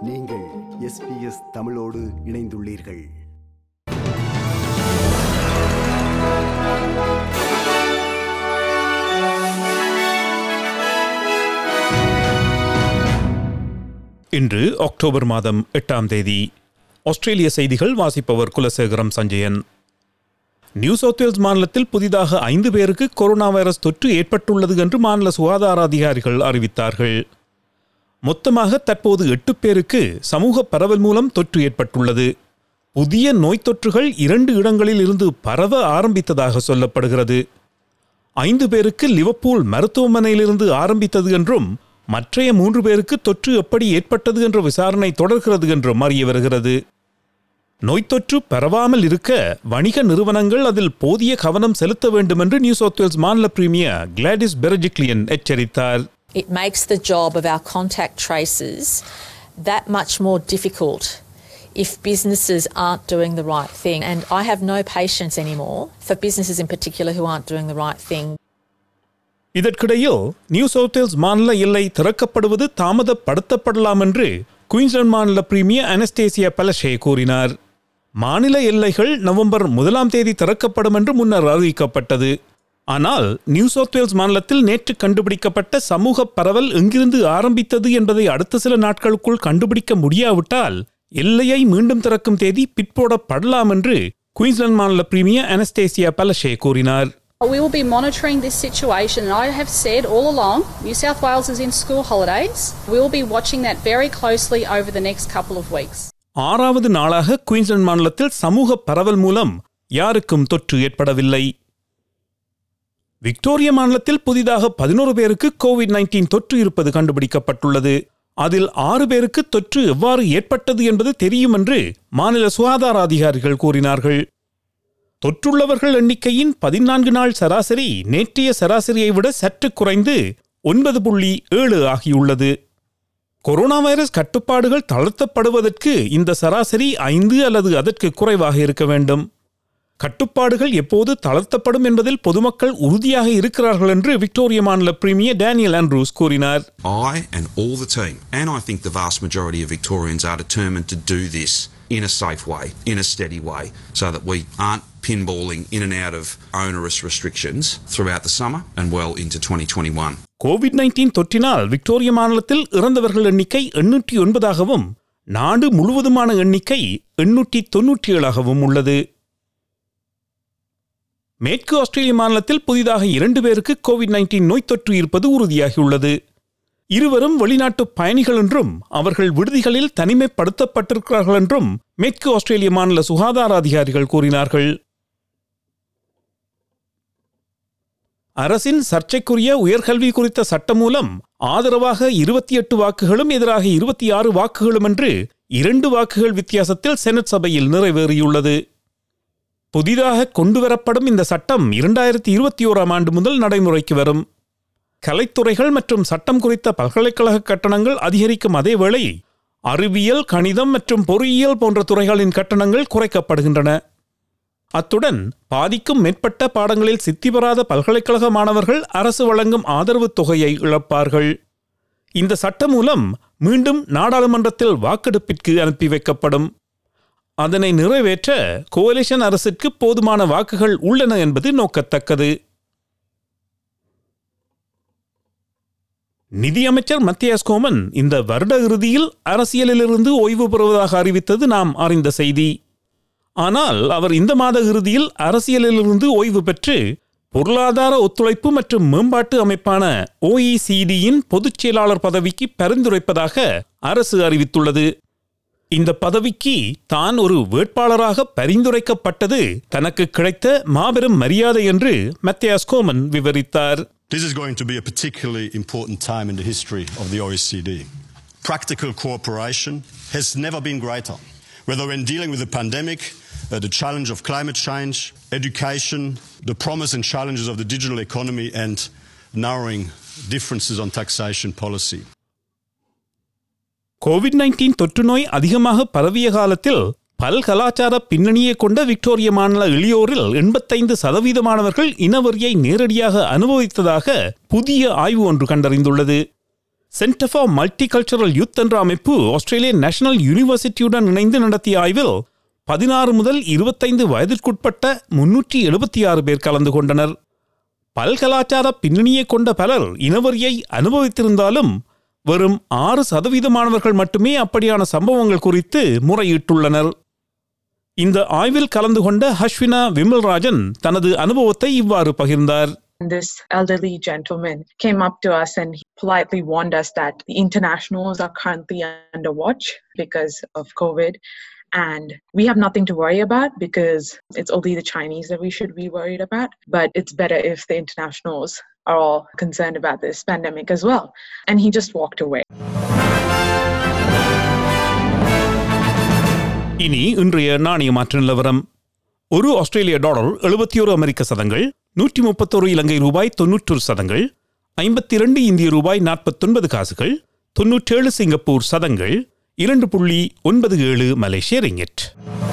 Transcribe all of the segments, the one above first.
நீங்கள் எஸ்பிஎஸ் தமிழோடு இணைந்துள்ளீர்கள் இன்று அக்டோபர் மாதம் எட்டாம் தேதி ஆஸ்திரேலிய செய்திகள் வாசிப்பவர் Kulasekaram Sanjayan New South Wales மாநிலத்தில் புதிதாக ஐந்து பேருக்கு கொரோனா வைரஸ் தொற்று ஏற்பட்டுள்ளது என்று மாநில சுகாதார அதிகாரிகள் அறிவித்தார்கள் மொத்தமாக தற்போது எட்டு பேருக்கு சமூக பரவல் மூலம் தொற்று ஏற்பட்டுள்ளது புதிய நோய் தொற்றுகள் இரண்டு இடங்களில் இருந்து பரவ ஆரம்பித்ததாக சொல்லப்படுகிறது ஐந்து பேருக்கு லிவர்பூல் மருத்துவமனையிலிருந்து ஆரம்பித்தது என்றும் மற்றைய மூன்று பேருக்கு தொற்று எப்படி ஏற்பட்டது என்ற விசாரணை தொடர்கிறது என்றும் அறிய வருகிறது நோய் தொற்று பரவாமல் இருக்க வணிக நிறுவனங்கள் அதில் போதிய கவனம் செலுத்த வேண்டும் என்று நியூ சவுத் வேல்ஸ் மாநில பிரீமியர் கிளாடிஸ் பெரஜிக்லியன் எச்சரித்தார் It makes the job of our contact tracers that much more difficult if businesses aren't doing the right thing. And I have no patience anymore for businesses in particular who aren't doing the right thing. இதற்கிடையில் New South Wales மாநில எல்லை திறக்கப்படுவது தாமதப்படுத்தப்படலாம் என்று Queensland மாநில premier அனஸ்டேசியா பலஷே கூறினார் மாநில எல்லைகள் November முதலாம் தேதி திறக்கப்படும் என்று முன்னர் அறிவிக்கப்பட்டது ஆனால் நியூ சவுத் வேல்ஸ் மாநிலத்தில் நேற்று கண்டுபிடிக்கப்பட்ட சமூக பரவல் எங்கிருந்து ஆரம்பித்தது என்பதை அடுத்த சில நாட்களுக்குள் கண்டுபிடிக்க முடியாவிட்டால் எல்லையை மீண்டும் திறக்கும் தேதி பிற்போடப்படலாம் என்று குயின்ஸ்லாந்து மாநில பிரீமியர் அனஸ்டேசியா பலஷே கூறினார் We will be monitoring this situation, and I have said all along New South Wales is in school holidays. We will be watching that very closely over the next couple of weeks. ஆறாவது நாளாக Queensland மாநிலத்தில் சமூக பரவல் மூலம் யாருக்கும் தொற்று ஏற்படவில்லை Victoria மாநிலத்தில் புதிதாக பதினோரு பேருக்கு கோவிட் 19 தொற்று இருப்பது கண்டுபிடிக்கப்பட்டுள்ளது அதில் ஆறு பேருக்கு தொற்று எவ்வாறு ஏற்பட்டது என்பது தெரியும் என்று மாநில சுகாதார அதிகாரிகள் கூறினார்கள் தொற்றுள்ளவர்கள் எண்ணிக்கையின் பதினான்கு நாள் சராசரி நேற்றைய சராசரியை விட சற்று குறைந்து ஒன்பது புள்ளி ஏழு ஆகியுள்ளது கொரோனா வைரஸ் கட்டுப்பாடுகள் தளர்த்தப்படுவதற்கு இந்த சராசரி ஐந்து அல்லது அதற்கு குறைவாக இருக்க வேண்டும் கட்டுப்பாடுகள் எப்போது தளர்த்தப்படும் என்பதில் பொதுமக்கள் உறுதியாக இருக்கிறார்கள் என்று விக்டோரிய மாநில பிரீமியர் டேனியல் ஆண்ட்ரூஸ் கூறினார் I and all the team, and I think the vast majority of Victorians are determined to do this in a safe way, in a steady way, so that we aren't pinballing in and out of onerous restrictions throughout the summer and well into 2021. Covid 19 தொற்றினால் Victoria மாநிலத்தில் இறந்தவர்கள் எண்ணிக்கை எண்ணூற்றி ஒன்பதாகவும் நாடு முழுவதுமான எண்ணிக்கை எண்ணூற்றி தொன்னூற்றி ஏழாகவும் உள்ளது மேற்கு ஆஸ்திரேலிய மாநிலத்தில் புதிதாக இரண்டு பேருக்கு கோவிட் 19 நோய் தொற்று இருப்பது உறுதியாகியுள்ளது இருவரும் வெளிநாட்டு பயணிகள் என்றும் அவர்கள் விடுதிகளில் தனிமைப்படுத்தப்பட்டிருக்கிறார்கள் என்றும் மேற்கு ஆஸ்திரேலிய மாநில சுகாதார அதிகாரிகள் கூறினார்கள் அரசின் சர்ச்சைக்குரிய உயர்கல்வி குறித்த சட்டம் மூலம் ஆதரவாக இருபத்தி எட்டு வாக்குகளும் எதிராக இருபத்தி ஆறு வாக்குகளும் என்று இரண்டு வாக்குகள் வித்தியாசத்தில் செனட் சபையில் நிறைவேறியுள்ளது புதிதாக கொண்டுவரப்படும் இந்த சட்டம் இரண்டாயிரத்தி இருபத்தி ஓராம் ஆண்டு முதல் நடைமுறைக்கு வரும் கலைத்துறைகள் மற்றும் சட்டம் குறித்த பல்கலைக்கழக கட்டணங்கள் அதிகரிக்கும் அதேவேளை அறிவியல் கணிதம் மற்றும் பொறியியல் போன்ற துறைகளின் கட்டணங்கள் குறைக்கப்படுகின்றன அத்துடன் பாதிக்கும் மேற்பட்ட பாடங்களில் சித்தி பெறாத பல்கலைக்கழக மாணவர்கள் அரசு வழங்கும் ஆதரவுத் தொகையை இழப்பார்கள் இந்த சட்டம் மூலம் மீண்டும் நாடாளுமன்றத்தில் வாக்கெடுப்பிற்கு அனுப்பி வைக்கப்படும் அதனை நிறைவேற்ற கோலிஷன் அரசுக்கு போதுமான வாக்குகள் உள்ளன என்பது நோக்கத்தக்கது நிதியமைச்சர் மத்தியாஸ் கோமன் இந்த வருட இறுதியில் அரசியலிலிருந்து ஓய்வு பெறுவதாக அறிவித்தது நாம் அறிந்த செய்தி ஆனால் அவர் இந்த மாத இறுதியில் அரசியலிலிருந்து ஓய்வு பெற்று பொருளாதார ஒத்துழைப்பு மற்றும் மேம்பாட்டு அமைப்பான ஓஇசிடியின் பொதுச் செயலாளர் பதவிக்கு பரிந்துரைப்பதாக அரசு அறிவித்துள்ளது இந்த பதவிக்கு தான் ஒரு வேட்பாளராக பரிந்துரைக்கப்பட்டது தனக்கு கிடைத்த மாபெரும் மரியாதை என்று மத்தியாஸ் கோமன் விவரித்தார் This is going to be a particularly important time in the history of the OECD. Practical cooperation has never been greater. Whether when dealing with the pandemic, uh, the challenge of climate change, education, the promise and challenges of the digital economy, and narrowing differences on taxation policy. Covid 19 தொற்று நோய் அதிகமாக பரவிய காலத்தில் பல்கலாச்சார பின்னணியை கொண்ட Victoria மாநில இளையோரில் எண்பத்தைந்து சதவீதமானவர்கள் இனவரியை நேரடியாக அனுபவித்ததாக புதிய ஆய்வு ஒன்று கண்டறிந்துள்ளது சென்டர் ஃபார் மல்டிகல்ச்சரல் யூத் என்ற அமைப்பு ஆஸ்திரேலிய நேஷனல் யூனிவர்சிட்டியுடன் இணைந்து நடத்திய ஆய்வில் பதினாறு முதல் இருபத்தைந்து வயதிற்குட்பட்ட முன்னூற்றி எழுபத்தி ஆறு பேர் கலந்து கொண்டனர் பல்கலாச்சார பின்னணியை கொண்ட பலர் இனவரியை அனுபவித்திருந்தாலும் வெறும் ஆறு சதவீதமானவர்கள் மட்டுமே அப்படியான சம்பவங்கள் குறித்து முறையிட்டுள்ளனர் இந்த ஆய்வில் கலந்து கொண்ட ஹஷ்வினா விமல்ராஜன் தனது அனுபவத்தை இவ்வாறு பகிர்ந்தார் This elderly gentleman came up to us and he politely warned us that the internationals are currently under watch because of COVID. And we have nothing to worry about because it's only the Chinese that we should be worried about. But it's better if the internationals are all concerned about this pandemic as well. And he just walked away. இனி இன்றைய நாணய மாற்று நிலவரம் ஒரு ஆஸ்திரேலிய dollar எழுபத்தி ஒரு அமெரிக்க சதங்கள் நூற்றி முப்பத்தொரு இலங்கை ரூபாய் தொன்னூற்றொரு சதங்கள் ஐம்பத்தி இரண்டு இந்திய ரூபாய் நாற்பத்தொன்பது காசுகள் தொன்னூற்றேழு சிங்கப்பூர் சதங்கள் இரண்டு புள்ளி ஒன்பது ஏழு மலேசிய ரிங்கெட்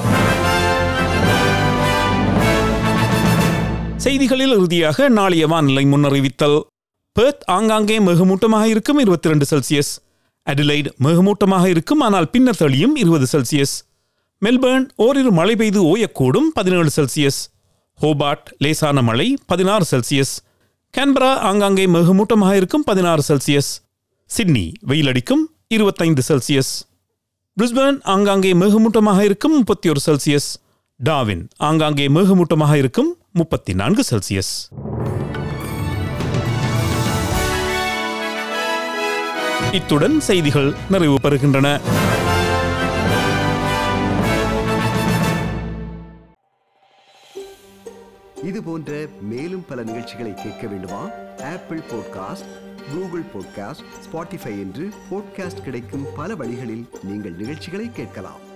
செய்திகளில் இறுதியாக நாளைய வானிலை முன்னறிவித்தல் பெர்த் ஆங்காங்கே மிகமூட்டமாக இருக்கும் இருபத்தி ரெண்டு செல்சியஸ் அடிலைட் மிகமூட்டமாக இருக்கும் ஆனால் பின்னர் தெளியும் இருபது செல்சியஸ் மெல்பர்ன் ஓரிரு மழை பெய்து ஓயக்கூடும் பதினேழு செல்சியஸ் ஹோபார்ட் லேசான மழை பதினாறு செல்சியஸ் கேன்பரா ஆங்காங்கே மிகமூட்டமாக இருக்கும் பதினாறு செல்சியஸ் சிட்னி வெயிலடிக்கும் இருபத்தைந்து செல்சியஸ் பிரிஸ்பர்ன் ஆங்காங்கே மிகமூட்டமாக இருக்கும் முப்பத்தி ஒரு செல்சியஸ் டாவின் ஆங்காங்கே மிகமூட்டமாக இருக்கும் முப்பத்தி நான்கு செல்சியஸ் இத்துடன் செய்திகள் நிறைவு பெறுகின்றன இது போன்ற மேலும் பல நிகழ்ச்சிகளை கேட்க வேண்டுமா Apple podcast Google podcast Spotify என்று பாட்காஸ்ட் கிடைக்கும் பல வழிகளில் நீங்கள் நிகழ்ச்சிகளை கேட்கலாம்